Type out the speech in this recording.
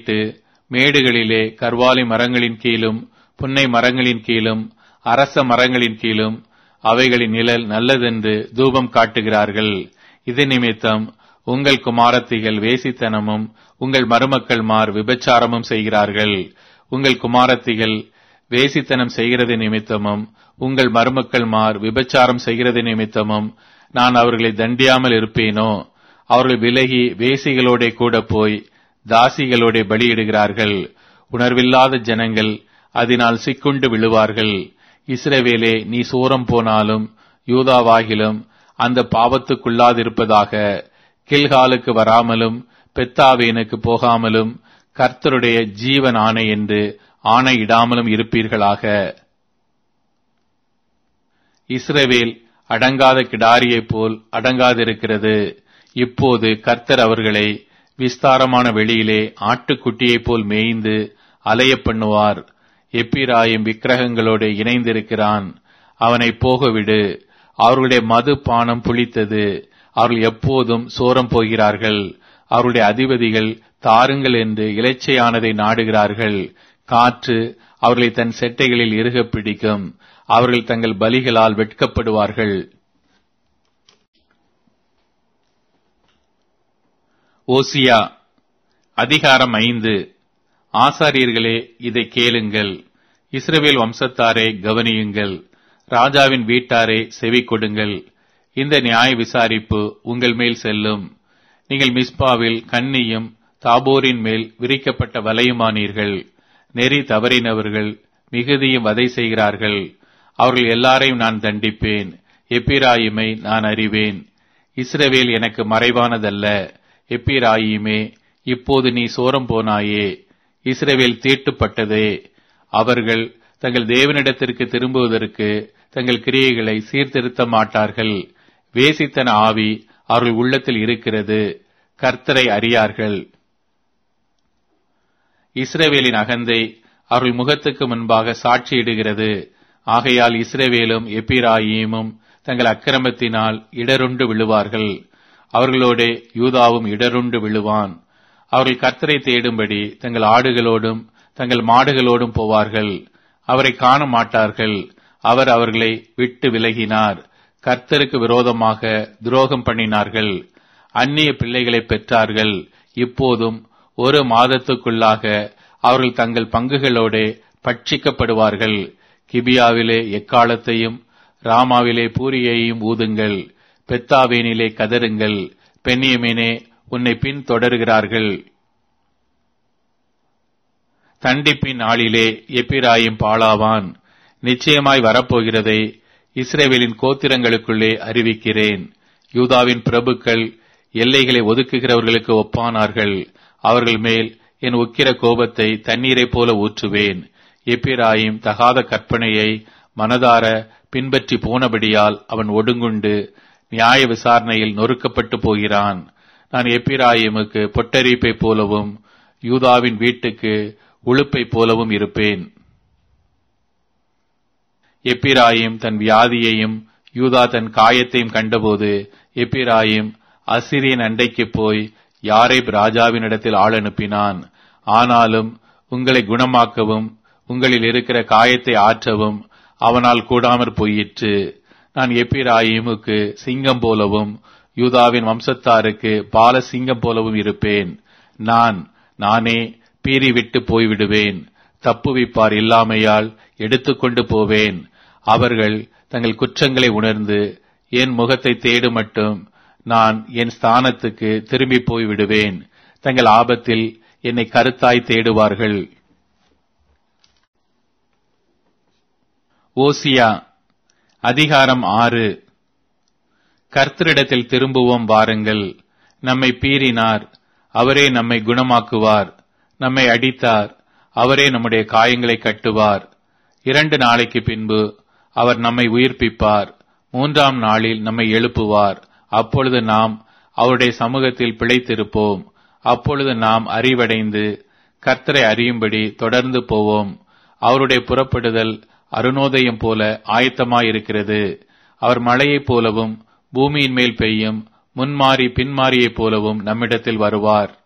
பலியிட்டு மேடுகளிலே கர்வாலி மரங்களின் கீழும் புன்னை மரங்களின் கீழும் அரச மரங்களின் கீழும் அவைகளின் நிழல் நல்லதென்று தூபம் காட்டுகிறார்கள் இது நிமித்தம் உங்கள் குமாரத்திகள் வேசித்தனமும் உங்கள் மருமக்கள்மார் விபச்சாரமும் செய்கிறார்கள் உங்கள் குமாரத்திகள் வேசித்தனம் செய்கிறது நிமித்தமும் உங்கள் மருமக்கள்மார் விபச்சாரம் செய்கிறது நிமித்தமும் நான் அவர்களை தண்டியாமல் இருப்பேனோ அவர்கள் விலகி வேசிகளோட கூட போய் தாசிகளோட பலியிடுகிறார்கள் உணர்வில்லாத ஜனங்கள் அதனால் சிக்குண்டு விழுவார்கள் இஸ்ரவேலே நீ சூரம் போனாலும் யூதாவாகிலும் அந்த பாவத்துக்குள்ளாதிருப்பதாக கில்காலுக்கு வராமலும் பெத்தாவேனுக்கு போகாமலும் கர்த்தருடைய ஜீவன் ஆணை என்று ஆணையிடாமலும் இருப்பீர்களாக இஸ்ரவேல் அடங்காத கிடாரியைப் போல் அடங்காதிருக்கிறது இப்போது கர்த்தர் அவர்களை விஸ்தாரமான வெளியிலே ஆட்டுக்குட்டியைப் போல் மேய்ந்து அலைய பண்ணுவார் எப்பிராயும் விக்கிரகங்களோடு இணைந்திருக்கிறான் அவனை போகவிடு அவர்களுடைய மது பானம் புளித்தது அவர்கள் எப்போதும் சோரம் போகிறார்கள் அவருடைய அதிபதிகள் தாருங்கள் என்று இலைச்சையானதை நாடுகிறார்கள் காற்று அவர்களை தன் செட்டைகளில் இறுகப் பிடிக்கும் அவர்கள் தங்கள் பலிகளால் வெட்கப்படுவார்கள் ஓசியா அதிகாரம் ஐந்து ஆசாரியர்களே இதை கேளுங்கள் இஸ்ரவேல் வம்சத்தாரே கவனியுங்கள் ராஜாவின் வீட்டாரே செவி கொடுங்கள் இந்த நியாய விசாரிப்பு உங்கள் மேல் செல்லும் நீங்கள் மிஸ்பாவில் கன்னியும் தாபோரின் மேல் விரிக்கப்பட்ட வலையுமானீர்கள் நெறி தவறினவர்கள் மிகுதியும் வதை செய்கிறார்கள் அவர்கள் எல்லாரையும் நான் தண்டிப்பேன் எப்பிராயுமை நான் அறிவேன் இஸ்ரவேல் எனக்கு மறைவானதல்ல எப்பிராயுமே இப்போது நீ சோரம் போனாயே இஸ்ரவேல் தீட்டுப்பட்டதே அவர்கள் தங்கள் தேவனிடத்திற்கு திரும்புவதற்கு தங்கள் கிரியைகளை சீர்திருத்த மாட்டார்கள் வேசித்தன ஆவி அவர்கள் உள்ளத்தில் இருக்கிறது கர்த்தரை அறியார்கள் இஸ்ரவேலின் அகந்தை அவர்கள் முகத்துக்கு முன்பாக சாட்சியிடுகிறது ஆகையால் இஸ்ரவேலும் எப்பிராயீமும் தங்கள் அக்கிரமத்தினால் இடருண்டு விழுவார்கள் அவர்களோட யூதாவும் இடருண்டு விழுவான் அவர்கள் கர்த்தரை தேடும்படி தங்கள் ஆடுகளோடும் தங்கள் மாடுகளோடும் போவார்கள் அவரை காண மாட்டார்கள் அவர் அவர்களை விட்டு விலகினார் கர்த்தருக்கு விரோதமாக துரோகம் பண்ணினார்கள் அந்நிய பிள்ளைகளை பெற்றார்கள் இப்போதும் ஒரு மாதத்துக்குள்ளாக அவர்கள் தங்கள் பங்குகளோட பட்சிக்கப்படுவார்கள் கிபியாவிலே எக்காலத்தையும் ராமாவிலே பூரியையும் ஊதுங்கள் பெத்தாவேனிலே கதருங்கள் பெண்ணியமேனே உன்னை பின் தொடர்கிறார்கள் தண்டிப்பின் நாளிலே எப்பிராயும் பாலாவான் நிச்சயமாய் வரப்போகிறதை இஸ்ரேவேலின் கோத்திரங்களுக்குள்ளே அறிவிக்கிறேன் யூதாவின் பிரபுக்கள் எல்லைகளை ஒதுக்குகிறவர்களுக்கு ஒப்பானார்கள் அவர்கள் மேல் என் உக்கிர கோபத்தை தண்ணீரைப் போல ஊற்றுவேன் எப்பிராயும் தகாத கற்பனையை மனதார பின்பற்றி போனபடியால் அவன் ஒடுங்குண்டு நியாய விசாரணையில் நொறுக்கப்பட்டு போகிறான் நான் எப்பிராயிமுக்கு பொட்டரிப்பைப் போலவும் யூதாவின் வீட்டுக்கு உழுப்பைப் போலவும் இருப்பேன் எப்பிராயிம் தன் வியாதியையும் யூதா தன் காயத்தையும் கண்டபோது எப்பிராயிம் அசிரியன் அண்டைக்கு போய் யாரேப் ராஜாவினிடத்தில் ஆள் அனுப்பினான் ஆனாலும் உங்களை குணமாக்கவும் உங்களில் இருக்கிற காயத்தை ஆற்றவும் அவனால் கூடாமற் போயிற்று நான் எப்பிராயிமுக்கு சிங்கம் போலவும் யூதாவின் வம்சத்தாருக்கு பால சிங்கம் போலவும் இருப்பேன் நான் நானே பீறி விட்டு போய்விடுவேன் தப்புவிப்பார் இல்லாமையால் எடுத்துக்கொண்டு போவேன் அவர்கள் தங்கள் குற்றங்களை உணர்ந்து என் முகத்தை தேடு மட்டும் நான் என் ஸ்தானத்துக்கு திரும்பி போய் விடுவேன் தங்கள் ஆபத்தில் என்னை கருத்தாய் தேடுவார்கள் ஓசியா அதிகாரம் ஆறு கர்த்தரிடத்தில் திரும்புவோம் வாருங்கள் நம்மை பீறினார் அவரே நம்மை குணமாக்குவார் நம்மை அடித்தார் அவரே நம்முடைய காயங்களை கட்டுவார் இரண்டு நாளைக்கு பின்பு அவர் நம்மை உயிர்ப்பிப்பார் மூன்றாம் நாளில் நம்மை எழுப்புவார் அப்பொழுது நாம் அவருடைய சமூகத்தில் பிழைத்திருப்போம் அப்பொழுது நாம் அறிவடைந்து கர்த்தரை அறியும்படி தொடர்ந்து போவோம் அவருடைய புறப்படுதல் அருணோதயம் போல ஆயத்தமாயிருக்கிறது அவர் மழையைப் போலவும் பூமியின் மேல் பெய்யும் முன்மாறி பின்மாறியைப் போலவும் நம்மிடத்தில் வருவார்